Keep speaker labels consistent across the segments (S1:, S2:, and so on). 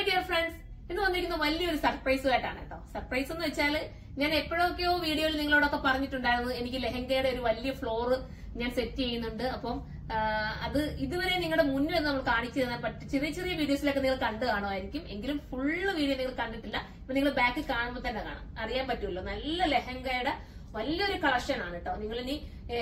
S1: Dear friends ഇന്ന് വന്നിരിക്കുന്ന വലിയൊരു സർപ്രൈസുമായിട്ടാണ് കേട്ടോ സർപ്രൈസ് എന്ന് വെച്ചാൽ ഞാൻ എപ്പോഴൊക്കെയോ വീഡിയോയിൽ നിങ്ങളോടൊക്കെ പറഞ്ഞിട്ടുണ്ടായിരുന്നു എനിക്ക് ലെഹങ്കയുടെ ഒരു വലിയ ഫ്ലോറ് ഞാൻ സെറ്റ് ചെയ്യുന്നുണ്ട് അപ്പം ആ, അത് ഇതുവരെ നിങ്ങളുടെ മുന്നിൽ നമ്മൾ കാണിച്ചു തരാൻ പറ്റും ചെറിയ ചെറിയ വീഡിയോസിലൊക്കെ നിങ്ങൾ കണ്ടു കാണുമായിരിക്കും എങ്കിലും ഫുള്ള് വീഡിയോ നിങ്ങൾ കണ്ടിട്ടില്ല ഇപ്പൊ നിങ്ങൾ ബാക്കിൽ കാണുമ്പോൾ തന്നെ കാണാം അറിയാൻ പറ്റുമല്ലോ നല്ല ലെഹങ്കയുടെ വലിയൊരു കളക്ഷൻ ആണ് കേട്ടോ നിങ്ങൾ ഇനി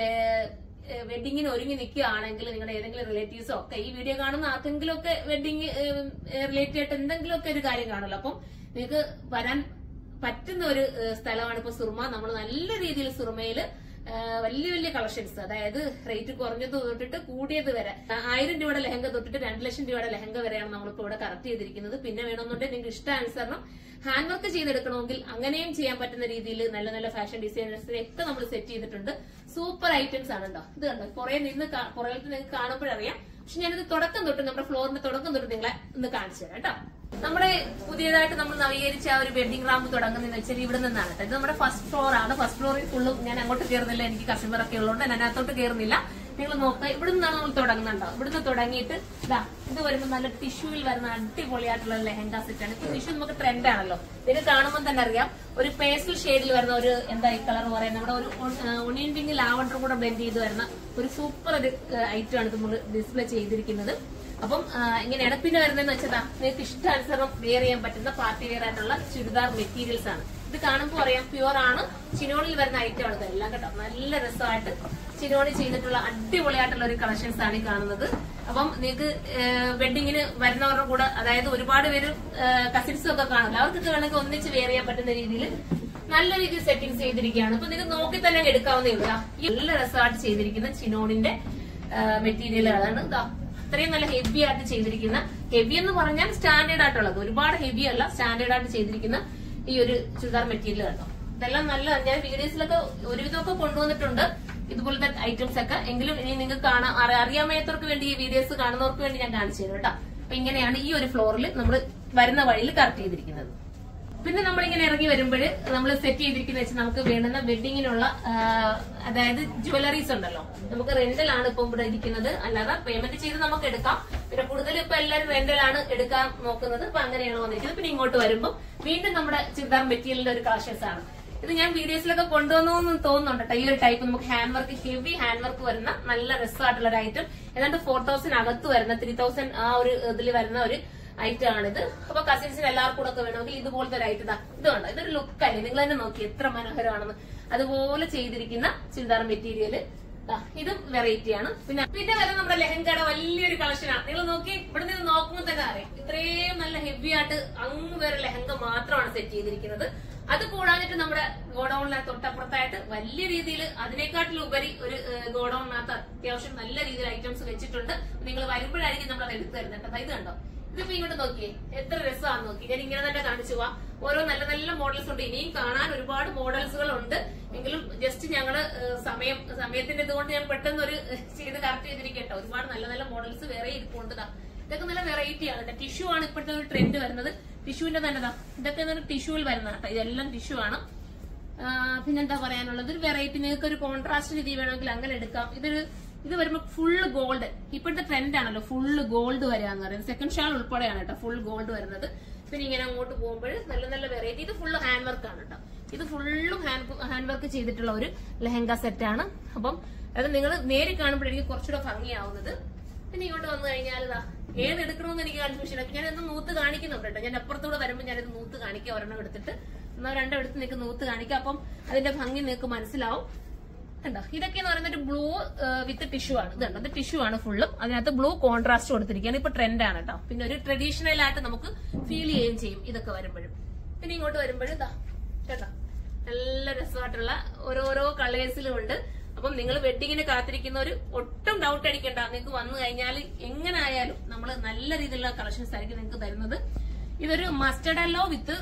S1: വെഡിങ്ങിന് ഒരുങ്ങി നിൽക്കുകയാണെങ്കിൽ നിങ്ങളുടെ ഏതെങ്കിലും റിലേറ്റീവ്സോ ഒക്കെ ഈ വീഡിയോ കാണുന്ന ആർക്കെങ്കിലും ഒക്കെ വെഡിങ് റിലേറ്റഡ് ആയിട്ട് എന്തെങ്കിലും ഒക്കെ ഒരു കാര്യം കാണുമല്ലോ അപ്പം നിങ്ങൾക്ക് വരാൻ പറ്റുന്ന ഒരു ഏഹ്, സ്ഥലമാണ് ഇപ്പൊ സുർമ നമ്മൾ നല്ല രീതിയിൽ സുർമയില് ഏഹ്, വലിയ വലിയ കളക്ഷൻസ് അതായത് റേറ്റ് കുറഞ്ഞത് തൊട്ടിട്ട് കൂടിയത് വരെ ആ, ആയിരം രൂപയുടെ ലെഹങ്ക തൊട്ടിട്ട് രണ്ട് ലക്ഷം രൂപയുടെ ലെഹങ്ക വരെയാണ് നമ്മളിപ്പോ ഇവിടെ കറക്റ്റ് ചെയ്തിരിക്കുന്നത് പിന്നെ വേണമെന്നുണ്ടെങ്കിൽ നിങ്ങൾക്ക് ഇഷ്ടാനുസരണം ഹാൻഡ് വർക്ക് ചെയ്തെടുക്കണമെങ്കിൽ അങ്ങനെയും ചെയ്യാൻ പറ്റുന്ന രീതിയിൽ നല്ല നല്ല ഫാഷൻ ഡിസൈനേഴ്സിനെ ഒക്കെ നമ്മൾ സെറ്റ് ചെയ്തിട്ടുണ്ട് സൂപ്പർ ഐറ്റംസ് ആണ് കേട്ടോ ഇത് കണ്ടോ കുറെ നിന്ന് കാ- പുറകിലത്ത് നിങ്ങൾക്ക് കാണുമ്പോഴറിയാം പക്ഷെ ഞാനിത് തുടക്കം തൊട്ട് നമ്മുടെ ഫ്ലോറിന്റെ തുടക്കം തൊട്ട് നിങ്ങളെ ഒന്ന് കാണിച്ചു തരാം കേട്ടോ നമ്മുടെ പുതിയതായിട്ട് നമ്മൾ നവീകരിച്ച ആ ഒരു വെഡിങ് റാമ്പ് തുടങ്ങുന്നതെന്ന് വെച്ചാൽ ഇവിടെ നിന്നാണ് കേട്ടോ ഇത് നമ്മുടെ ഫസ്റ്റ് ഫ്ലോർ ആണ് ഫസ്റ്റ് ഫ്ലോറിൽ ഫുള്ളും ഞാൻ അങ്ങോട്ട് കയറുന്നില്ല എനിക്ക് കസ്റ്റമർ ഒക്കെ ഉള്ളതുകൊണ്ട് ഞാൻ അതിനകത്തോട്ട് കയറുന്നില്ല നിങ്ങൾ നോക്കുക ഇവിടെ നിന്നാണ് നമ്മൾ തുടങ്ങുന്നുണ്ടോ ഇവിടുന്ന് തുടങ്ങിയിട്ട് ഇതാ ഇത് വരുമ്പോൾ നല്ല ടിഷ്യൂവിൽ വരുന്ന അടിപൊളിയായിട്ടുള്ള ലെഹങ്ക സെറ്റ് ആണ് ഇപ്പൊ ടിഷ്യൂ നമുക്ക് ട്രെൻഡ് ആണല്ലോ നിങ്ങൾക്ക് കാണുമ്പോൾ തന്നെ അറിയാം ഒരു പേസ്റ്റൽ ഷെയ്ഡിൽ വരുന്ന ഒരു എന്താ ഈ കളർ പറയുന്നത് നമ്മുടെ ഒരു ഒണിയൻ പിങ്ക് ലാവണ്ടറും കൂടെ ബ്ലെൻഡ് ചെയ്ത് വരുന്ന ഒരു സൂപ്പർ ഒരു ഐറ്റം ആണ് നമ്മൾ ഡിസ്പ്ലേ ചെയ്തിരിക്കുന്നത് അപ്പം ആ, ഇങ്ങനെയാണ് പിന്നെ വരുന്നതെന്ന് വെച്ചാൽ നിങ്ങൾക്ക് ഇഷ്ടാനുസരണം വെയർ ചെയ്യാൻ പറ്റുന്ന പാർട്ടി വെയർ ആയിട്ടുള്ള ചുരിദാർ മെറ്റീരിയൽസ് ആണ് ഇത് കാണുമ്പോൾ അറിയാം പ്യുവർ ആണ് ചിനോണിൽ വരുന്ന ഐറ്റം ആണ് ഇതെല്ലാം കേട്ടോ നല്ല രസമായിട്ട് ചിനോണി ചെയ്തിട്ടുള്ള അടിപൊളിയായിട്ടുള്ള ഒരു കളക്ഷൻസ് ആണ് ഈ കാണുന്നത് അപ്പം നിങ്ങൾക്ക് വെഡിങ്ങിന് വരുന്നവരുടെ കൂടെ അതായത് ഒരുപാട് പേര് കസിൻസും ഒക്കെ കാണില്ല അവർക്കൊക്കെ വേണമെങ്കിൽ ഒന്നിച്ച് വെയർ ചെയ്യാൻ പറ്റുന്ന രീതിയിൽ നല്ല രീതിയിൽ സെറ്റിംഗ്സ് ചെയ്തിരിക്കുകയാണ് അപ്പൊ നിങ്ങൾക്ക് നോക്കി തന്നെ അങ്ങ് എടുക്കാവുന്നേ ഉള്ളൂ ദാ, ഈ നല്ല രസമായിട്ട് ചെയ്തിരിക്കുന്ന ചിനോണിന്റെ മെറ്റീരിയലുകളാണ് ഇതാ അത്രയും നല്ല ഹെവി ആയിട്ട് ചെയ്തിരിക്കുന്ന ഹെവി എന്ന് പറഞ്ഞാൽ സ്റ്റാൻഡേർഡ് ആയിട്ടുള്ളത് ഒരുപാട് ഹെവി അല്ല സ്റ്റാൻഡേർഡ് ആയിട്ട് ചെയ്തിരിക്കുന്ന ഈ ഒരു ചുരിദാർ മെറ്റീരിയൽ കേട്ടോ ഇതെല്ലാം നല്ല ഞാൻ വീഡിയോസിലൊക്കെ ഒരുവിധമൊക്കെ കൊണ്ടുവന്നിട്ടുണ്ട് ഇതുപോലത്തെ ഐറ്റംസ് ഒക്കെ എങ്കിലും ഇനി നിങ്ങൾക്ക് കാണാൻ അറി- അറിയാൻ മേത്തവർക്ക് വേണ്ടി ഈ വീഡിയോസ് കാണുന്നവർക്ക് വേണ്ടി ഞാൻ കാണിച്ചു തരും കേട്ടോ അപ്പൊ ഇങ്ങനെയാണ് ഈ ഒരു ഫ്ലോറിൽ നമ്മൾ വരുന്ന വഴിയിൽ കറക്റ്റ് ചെയ്തിരിക്കുന്നത് പിന്നെ നമ്മളിങ്ങനെ ഇറങ്ങി വരുമ്പോൾ നമ്മൾ സെറ്റ് ചെയ്തിരിക്കുന്ന വെച്ച് നമുക്ക് വേണ്ടുന്ന വെഡിങ്ങിനുള്ള ആ, അതായത് ജ്വല്ലറീസ് ഉണ്ടല്ലോ നമുക്ക് റെന്റലാണ് ഇപ്പൊ ഇവിടെ ഇരിക്കുന്നത് അല്ലാതെ പേയ്മെന്റ് ചെയ്ത് നമുക്ക് എടുക്കാം പിന്നെ കൂടുതൽ ഇപ്പൊ എല്ലാവരും റെന്റലാണ് എടുക്കാൻ നോക്കുന്നത് അപ്പൊ അങ്ങനെയാണ് വന്നിരിക്കുന്നത് പിന്നെ ഇങ്ങോട്ട് വരുമ്പോൾ വീണ്ടും നമ്മുടെ ചുരിദാർ മെറ്റീരിയലിന്റെ ഒരു കളക്ഷൻസ് ആണ് ഇത് ഞാൻ വീഡിയോസിലൊക്കെ കൊണ്ടുവന്നു എന്ന് തോന്നുന്നുണ്ട് കേട്ടോ ഈ ഒരു ടൈപ്പ് നമുക്ക് hand work heavy hand work വരുന്ന നല്ല രസമായിട്ടുള്ള ഒരു ഐറ്റം ഏതാണ്ട് ഫോർ തൗസൻഡ് അകത്ത് വരുന്ന ത്രീ തൗസൻഡ് ആ ഒരു ഇതിൽ വരുന്ന ഒരു ഐറ്റം ആണിത് അപ്പൊ കസിൻസിന് എല്ലാവർക്കും കൂടെ ഒക്കെ വേണമെങ്കിൽ ഇതുപോലത്തെ ഒരു ഐറ്റം ഇതാ ഇത് കണ്ടോ ഇതൊരു ലുക്കല്ലേ നിങ്ങൾ തന്നെ നോക്കി എത്ര മനോഹരമാണെന്ന് അതുപോലെ ചെയ്തിരിക്കുന്ന ചുരിദാർ മെറ്റീരിയൽ ഇതും വെറൈറ്റി ആണ് പിന്നെ പിന്നെ വരെ നമ്മുടെ ലെഹങ്കയുടെ വലിയൊരു കളക്ഷനാണ് നിങ്ങൾ നോക്കി ഇവിടെ നിന്ന് നോക്കുമ്പോൾ തന്നെ അറിയാം ഇത്രയും നല്ല ഹെവി ആയിട്ട് അങ്ങ് വരെ ലെഹങ്ക മാത്രമാണ് സെറ്റ് ചെയ്തിരിക്കുന്നത് അത് കൂടാഞ്ഞിട്ട് നമ്മുടെ ഗോഡൌണിനകത്ത് തൊട്ടപ്പുറത്തായിട്ട് വലിയ രീതിയിൽ അതിനേക്കാട്ടിലും ഉപരി ഒരു ഗോഡൌണിനകത്ത് അത്യാവശ്യം നല്ല രീതിയിൽ ഐറ്റംസ് വെച്ചിട്ടുണ്ട് നിങ്ങൾ വരുമ്പോഴായിരിക്കും നമ്മൾ അത് എടുത്തു തരുന്നത് കേട്ടോ. ഇത് കണ്ടോ ഇതിപ്പോ ഇങ്ങോട്ട് നോക്കിയേ എത്ര രസമാണെന്ന് നോക്കി ഞാൻ ഇങ്ങനെ തന്നെ കാണിച്ചു പോവാ ഓരോ നല്ല നല്ല മോഡൽസ് ഉണ്ട് ഇനിയും കാണാൻ ഒരുപാട് മോഡൽസുകൾ ഉണ്ട് എങ്കിലും ജസ്റ്റ് ഞങ്ങള് ഏഹ്, സമയം സമയത്തിന്റെ ഇതുകൊണ്ട് ഞാൻ പെട്ടെന്ന് ഒരു ഏഹ്, ചെയ്ത് കറക്റ്റ് ചെയ്തിരിക്കട്ടോ ഒരുപാട് നല്ല നല്ല മോഡൽസ് വേറെ ഇരിപ്പുണ്ട് ദാ. ഇതൊക്കെ നല്ല വെറൈറ്റി ആണ് ടിഷ്യൂ ആണ് ഇപ്പോഴത്തെ ഒരു ട്രെൻഡ് വരുന്നത് ടിഷ്യൂവിന്റെ തന്നെ ദാ. ഇതൊക്കെ ടിഷ്യൂവിൽ വരുന്ന കേട്ടോ ഇതെല്ലാം ടിഷ്യൂ ആണ് ആ, പിന്നെന്താ പറയാനുള്ളത് ഒരു വെറൈറ്റി നിങ്ങൾക്ക് ഒരു കോൺട്രാസ്റ്റ് രീതി വേണമെങ്കിൽ അങ്ങനെ എടുക്കാം ഇതൊരു ഇത് വരുമ്പോൾ ഫുള്ള് ഗോൾഡ് ഇപ്പോഴത്തെ ട്രെൻഡ് ആണല്ലോ ഫുള്ള് ഗോൾഡ് വരാന്ന് പറയുന്നത് സെക്കൻഡ് ഷാൾ ഉൾപ്പെടെയാണ് കേട്ടോ ഫുൾ ഗോൾഡ് വരുന്നത് പിന്നെ ഇങ്ങനെ അങ്ങോട്ട് പോകുമ്പോൾ നല്ല നല്ല വെറൈറ്റി ഇത് ഫുള്ള് ഹാൻഡ് വർക്ക് ആണ് കേട്ടോ ഇത് ഫുള്ളും ഹാൻഡ് ഹാൻഡ് വർക്ക് ചെയ്തിട്ടുള്ള ഒരു ലെഹങ്ക സെറ്റ് ആണ് അപ്പം അത് നിങ്ങൾ നേരിൽ കാണുമ്പോഴായിരിക്കും കുറച്ചുകൂടെ ഭംഗിയാവുന്നത് പിന്നെ ഇങ്ങോട്ട് വന്നു കഴിഞ്ഞാൽ ഇതാ ഏത് എടുക്കണമെന്ന് എനിക്ക് കൺഫ്യൂഷൻ ആണ് ഞാൻ ഇത് നൂത്ത് കാണിക്കുന്നുണ്ട് കേട്ടോ ഞാൻ അപ്പുറത്തൂടെ വരുമ്പോൾ ഞാനിത് നൂത്ത് കാണിക്കാം ഒരെണ്ണം എടുത്തിട്ട് എന്നോ രണ്ടോ എടുത്ത് നിങ്ങൾക്ക് നൂത്ത് കാണിക്കാം അപ്പം അതിന്റെ ഭംഗി നിങ്ങൾക്ക് മനസ്സിലാവും കണ്ടോ ഇതൊക്കെ എന്ന് പറയുന്നത് ഒരു ബ്ലൂ വിത്ത് ടിഷ്യൂ ആണ് ഇത് കണ്ടോ ഇത് ടിഷ്യൂ ആണ് ഫുള്ളും അതിനകത്ത് ബ്ലൂ കോൺട്രാസ്റ്റ് കൊടുത്തിരിക്കുകയാണ് ഇപ്പൊ ട്രെൻഡ് ആണ് കേട്ടോ പിന്നെ ഒരു ട്രഡീഷണൽ ആയിട്ട് നമുക്ക് ഫീൽ ചെയ്യുകയും ചെയ്യും ഇതൊക്കെ വരുമ്പോഴും പിന്നെ ഇങ്ങോട്ട് വരുമ്പോഴും ഇതാ കേട്ടോ നല്ല രസമായിട്ടുള്ള ഓരോരോ കളേഴ്സിലും ഉണ്ട് അപ്പം നിങ്ങൾ വെഡിങ്ങിന് കാത്തിരിക്കുന്നവർ ഒട്ടും ഡൗട്ട് അടിക്കണ്ട നിങ്ങൾക്ക് വന്നു കഴിഞ്ഞാൽ എങ്ങനെ ആയാലും നമ്മൾ നല്ല രീതിയിലുള്ള കളക്ഷൻസ് ആയിരിക്കും നിങ്ങൾക്ക് തരുന്നത് ഇതൊരു മസ്റ്റർഡ് എല്ലോ വിത്ത്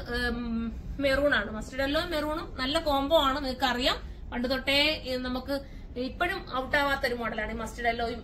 S1: മെറൂൺ ആണ് മസ്റ്റർഡ് എല്ലോ മെറൂണും നല്ല കോംബോ ആണ് നിങ്ങൾക്ക് അറിയാം പണ്ട് തൊട്ടേ ഈ നമുക്ക് ഇപ്പോഴും ഔട്ട് ആവാത്ത ഒരു മോഡലാണ് ഈ മസ്റ്റർഡ് എല്ലോയും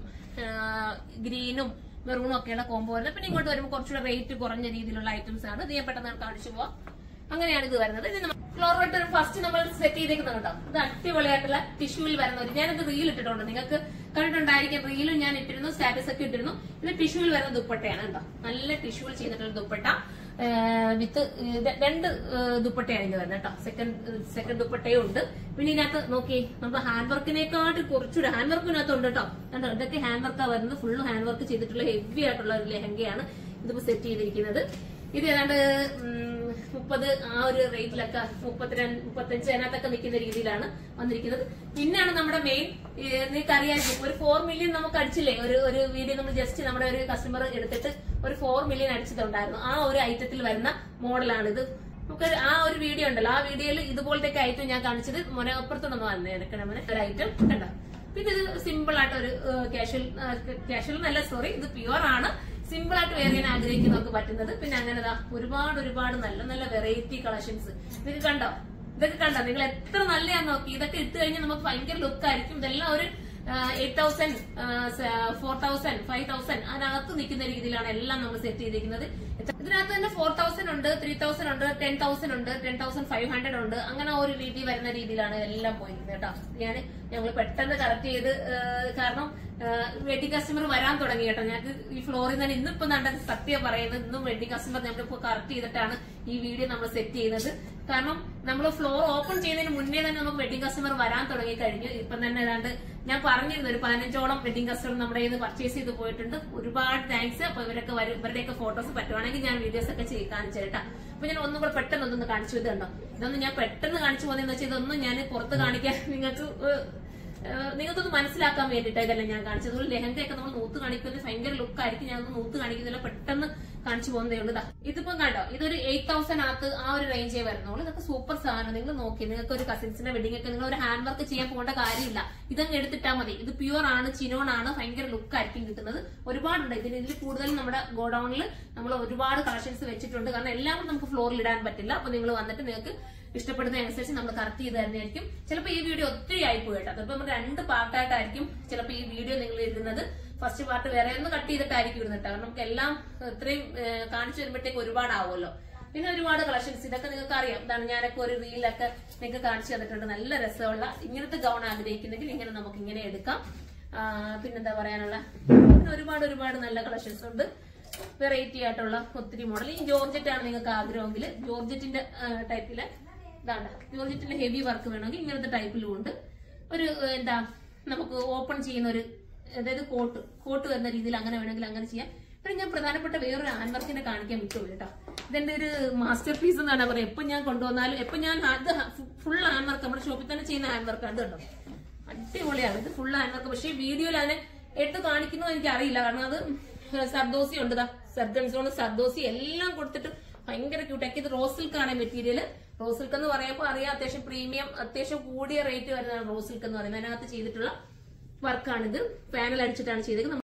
S1: ഗ്രീനും മെറൂണും ഒക്കെയുള്ള കോംബോ വരുന്നത് പിന്നെ ഇങ്ങോട്ട് വരുമ്പോൾ കുറച്ചുകൂടെ റേറ്റ് കുറഞ്ഞ രീതിയിലുള്ള ഐറ്റംസ് ആണ് ഇത് ഞാൻ പെട്ടെന്ന് കാണിച്ചു പോവാം അങ്ങനെയാണ് ഇത് വരുന്നത് ഇത് ഫ്ലോറോട്ട് ഫസ്റ്റ് നമ്മൾ സെറ്റ് ചെയ്തേക്കുന്നത് കേട്ടോ ഇത് അടിപൊളിയായിട്ടുള്ള ടിഷ്യൂവിൽ വരുന്ന ഒരു ഞാനത് റീൽ ഇട്ടിട്ടുണ്ട് നിങ്ങൾക്ക് കണ്ടിട്ടുണ്ടായിരിക്കും റീലും ഞാൻ ഇട്ടിരുന്നു സ്റ്റാറ്റസ് ഒക്കെ ഇട്ടിരുന്നു ഇത് ടിഷ്യൂവിൽ വരുന്ന ദുപ്പട്ടയാണ് കേട്ടോ നല്ല ടിഷ്യൂവിൽ ചെയ്തിട്ടുള്ള ദുപ്പട്ട വിത്ത് രണ്ട് ആ, ദുപ്പട്ടയാണ് ഇതിൽ വരുന്നത് കേട്ടോ സെക്കൻഡ് സെക്കൻഡ് ദുപ്പട്ടയും ഉണ്ട് പിന്നെ ഇതിനകത്ത് നോക്കി നമ്മുടെ ഹാൻഡ് വർക്കിനെക്കാട്ട് കുറച്ചുകൂടെ ഹാൻഡ് വർക്കിനകത്ത് ഉണ്ട് കേട്ടോ കണ്ടോ ഇതൊക്കെ ഹാൻഡ് വർക്കാണ് വരുന്നത് ഫുള്ള് ഹാൻഡ് വർക്ക് ചെയ്തിട്ടുള്ള ഹെവി ആയിട്ടുള്ള ഒരു ലെഹങ്കയാണ് ഇതിപ്പോ സെറ്റ് ചെയ്തിരിക്കുന്നത് ഇത് ഏതാണ്ട് ഉം, മുപ്പത് ആ ഒരു റേറ്റിലൊക്കെ മുപ്പത്തിരണ്ട് മുപ്പത്തഞ്ച് അതിനകത്തൊക്കെ നിൽക്കുന്ന രീതിയിലാണ് വന്നിരിക്കുന്നത് പിന്നാണ് നമ്മുടെ മെയിൻ നിങ്ങൾക്ക് അറിയാമായിരിക്കും ഒരു ഫോർ മില്യൺ നമുക്ക് അടിച്ചില്ലേ ഒരു ഒരു വീഡിയോ നമ്മൾ ജസ്റ്റ് നമ്മുടെ ഒരു കസ്റ്റമർ എടുത്തിട്ട് ഒരു ഫോർ മില്യൺ അടിച്ചതുണ്ടായിരുന്നു ആ ഒരു ഐറ്റത്തിൽ വരുന്ന മോഡലാണ് ഇത് നമുക്ക് ആ ഒരു വീഡിയോ ഉണ്ടല്ലോ ആ വീഡിയോയിൽ ഇതുപോലത്തെ ഐറ്റം ഞാൻ കാണിച്ചത് മോനെ അപ്പുറത്തോടൊന്ന് വന്നേ എടുക്കണം മോനെ ഒരു ഐറ്റം കണ്ടോ അപ്പൊ ഇത് സിമ്പിൾ ആയിട്ട് ഒരു കാഷ്വൽ കാഷ്വൽ നല്ല സോറി ഇത് പ്യുവർ ആണ് സിമ്പിൾ ആയിട്ട് വെയർ ചെയ്യാൻ ആഗ്രഹിക്കുന്നവർക്ക് പറ്റുന്നത് പിന്നെ അങ്ങനെ ദാ ഒരുപാട് ഒരുപാട് നല്ല നല്ല വെറൈറ്റി കളക്ഷൻസ് നിങ്ങൾക്ക് കണ്ടോ ഇതൊക്കെ കണ്ടോ നിങ്ങൾ എത്ര നല്ലതാന്ന് നോക്കി ഇതൊക്കെ ഇട്ട് കഴിഞ്ഞാൽ നമുക്ക് ഭയങ്കര ലുക്ക് ആയിരിക്കും ഇതെല്ലാം ഒരു eight thousand four thousand five thousand അതിനകത്ത് നിൽക്കുന്ന രീതിയിലാണ് എല്ലാം നമ്മൾ സെറ്റ് ചെയ്തിരിക്കുന്നത് ഇതിനകത്ത് തന്നെ ഫോർ തൗസൻഡ് ഉണ്ട് ത്രീ തൗസൻഡ് ഉണ്ട് ടെൻ തൗസൻഡ് ഉണ്ട് ടെൻ തൗസൻഡ് ഫൈവ് ഹൺഡ്രഡ് ഉണ്ട് അങ്ങനെ ഒരു രീതി വരുന്ന രീതിയിലാണ് എല്ലാം പോയിരിക്കുന്നത് കേട്ടോ ഞാൻ ഞങ്ങൾ പെട്ടെന്ന് കറക്റ്റ് ചെയ്ത് ആ, കാരണം വെഡിങ് കസ്റ്റമർ വരാൻ തുടങ്ങി കേട്ടോ ഞങ്ങൾക്ക് ഈ ഫ്ലോറിൽ തന്നെ ഇന്നിപ്പോ നല്ല സത്യം പറയുന്നത് ഇന്നും വെഡിങ് കസ്റ്റമർ നമ്മളിപ്പോ കറക്റ്റ് ചെയ്തിട്ടാണ് ഈ വീഡിയോ നമ്മൾ സെറ്റ് ചെയ്യുന്നത് കാരണം നമ്മൾ ഫ്ലോർ ഓപ്പൺ ചെയ്യുന്നതിന് മുന്നേ തന്നെ നമുക്ക് വെഡിങ് കസ്റ്റമർ വരാൻ തുടങ്ങി കഴിഞ്ഞു ഇപ്പം തന്നെ ഏതാണ്ട് ഞാൻ പറഞ്ഞിരുന്നു ഒരു പതിനഞ്ചോളം വെഡിങ് കസ്റ്റമർ നമ്മുടെ കയ്യിൽ നിന്ന് പർച്ചേസ് ചെയ്ത് പോയിട്ടുണ്ട് ഒരുപാട് താങ്ക്സ് അപ്പൊ ഇവരൊക്കെ വരും ഇവരുടെയൊക്കെ ഫോട്ടോസ് പറ്റുവാണെങ്കിൽ ഞാൻ വീഡിയോസ് ഒക്കെ ചെയ്ത് കാണിച്ചു കേട്ടാ അപ്പൊ ഞാൻ ഒന്നും കൂടെ പെട്ടെന്ന് ഒന്നൊന്ന് കാണിച്ചു ഇത് കണ്ടോ ഇതൊന്നും ഞാൻ പെട്ടെന്ന് കാണിച്ചു പോകുന്നതെന്ന് വെച്ചാൽ ഇതൊന്നും ഞാൻ പുറത്ത് കാണിക്കാൻ നിങ്ങൾക്ക് ഏഹ്, ഏഹ് നിങ്ങൾക്കൊന്ന് മനസ്സിലാക്കാൻ വേണ്ടിയിട്ട് ഇതെല്ലാം ഞാൻ കാണിച്ചത് അതുപോലെ ലെഹങ്കയൊക്കെ നമ്മൾ നൂത്ത് കാണിക്കുന്നത് ഭയങ്കര ലുക്ക് ആയിരിക്കും ഞാൻ നൂത്ത് കാണിക്കുന്നില്ല പെട്ടെന്ന് കാണിച്ചു പോകുന്നതേ ഉള്ളൂ ദാ. ഇതിപ്പം കണ്ടോ ഇതൊരു എയ്റ്റ് തൗസൻഡ് അകത്ത് ആ ഒരു റേഞ്ചേ വരുന്നുള്ളൂ ഇതൊക്കെ സൂപ്പർ സാധനം നിങ്ങൾ നോക്കി നിങ്ങൾക്ക് ഒരു കസിൻസിന്റെ വെഡിങ് ഒക്കെ നിങ്ങൾ ഒരു ഹാൻഡ് വർക്ക് ചെയ്യാൻ പോകേണ്ട കാര്യമില്ല ഇതങ്ങ് എടുത്തിട്ടാൽ മതി ഇത് പ്യുവർ ആണ് ചിനോൺ ആണ് ഭയങ്കര ലുക്ക് ആയിരിക്കും കിട്ടുന്നത് ഒരുപാടുണ്ട് ഇതിന് ഇതിൽ കൂടുതൽ നമ്മുടെ ഗോഡൌണിൽ നമ്മൾ ഒരുപാട് കളക്ഷൻസ് വെച്ചിട്ടുണ്ട് കാരണം എല്ലാം കൂടെ നമുക്ക് ഫ്ലോറിൽ ഇടാൻ പറ്റില്ല അപ്പൊ നിങ്ങൾ വന്നിട്ട് നിങ്ങൾക്ക് ഇഷ്ടപ്പെടുന്ന അനുസരിച്ച് നമ്മൾ കറക്റ്റ് ചെയ്ത് തരുന്നതായിരിക്കും ചിലപ്പോൾ ഈ വീഡിയോ ഒത്തിരി ആയിപ്പോയി കേട്ടോ അതിപ്പോ നമ്മൾ രണ്ട് പാർട്ടായിട്ടായിരിക്കും ചിലപ്പോൾ ഈ വീഡിയോ നിങ്ങൾ ഇടുന്നത് ഫസ്റ്റ് പാർട്ട് വേറെ ഒന്ന് കട്ട് ചെയ്തിട്ടായിരിക്കും ഇടുന്നത് കേട്ടോ കാരണം നമുക്ക് എല്ലാം ഇത്രയും ഏഹ്, കാണിച്ചു വരുമ്പോഴത്തേക്ക് ഒരുപാടാവുമല്ലോ പിന്നെ ഒരുപാട് കളക്ഷൻസ് ഇതൊക്കെ നിങ്ങൾക്ക് അറിയാം ഇതാണ് ഞാനൊക്കെ ഒരു റീലൊക്കെ നിങ്ങൾക്ക് കാണിച്ചു തന്നിട്ടുണ്ട് നല്ല രസമുള്ള ഇങ്ങനത്തെ ഗൗൺ ആഗ്രഹിക്കുന്നെങ്കിൽ ഇങ്ങനെ നമുക്ക് ഇങ്ങനെ എടുക്കാം ആ, പിന്നെന്താ പറയാനുള്ള പിന്നെ ഒരുപാട് ഒരുപാട് നല്ല കളക്ഷൻസ് ഉണ്ട് വെറൈറ്റി ആയിട്ടുള്ള ഒത്തിരി മോഡൽ ഈ ജോർജറ്റ് ആണ് നിങ്ങൾക്ക് ആഗ്രഹമെങ്കിൽ ജോർജറ്റിന്റെ ടൈപ്പില് ഇതാണ് ജോർജറ്റിന്റെ ഹെവി വർക്ക് വേണമെങ്കിൽ ഇങ്ങനത്തെ ടൈപ്പിലും ഉണ്ട് ഒരു ഏഹ്, എന്താ നമുക്ക് ഓപ്പൺ ചെയ്യുന്ന ഒരു അതായത് കോട്ട് കോട്ട് വരുന്ന രീതിയിൽ അങ്ങനെ വേണമെങ്കിൽ അങ്ങനെ ചെയ്യാം പിന്നെ ഞാൻ പ്രധാനപ്പെട്ട വേറൊരു ഹാൻഡ് വർക്കിനെ കാണിക്കാൻ വിട്ടുപോയി കേട്ടോ ഇതെന്റെ ഒരു മാസ്റ്റർ പീസ് എന്നാണ് പറയുക എപ്പോൾ ഞാൻ കൊണ്ടുവന്നാലും എപ്പോൾ ഞാൻ അത് ഫുൾ ഹാൻഡ് വർക്ക് നമ്മുടെ ഷോപ്പിൽ തന്നെ ചെയ്യുന്ന ഹാൻഡ് വർക്ക് അത് കണ്ടോ അടിപൊളിയാണ് ഇത് ഫുൾ ഹാൻഡ് വർക്ക് പക്ഷേ വീഡിയോയിൽ അതിനെ എടുത്ത് കാണിക്കുന്നു എനിക്ക് അറിയില്ല കാരണം അത് സർദോസി ഉണ്ട് സർഗൻസോണ് സർദോസി എല്ലാം കൊടുത്തിട്ട് ഭയങ്കര ക്യൂട്ടാക്കി ഇത് റോസ് സിൽക്ക് ആണ് മെറ്റീരിയൽ റോസ് സിൽക്ക് എന്ന് പറയുമ്പോൾ അറിയാം അത്യാവശ്യം പ്രീമിയം അത്യാവശ്യം കൂടിയ റേറ്റ് വരുന്നതാണ് റോസ് സിൽക്ക് എന്ന് പറയുന്നത് അതിനകത്ത് ചെയ്തിട്ടുള്ള വർക്കാണിത് പാനൽ അടിച്ചിട്ടാണ് ചെയ്തത്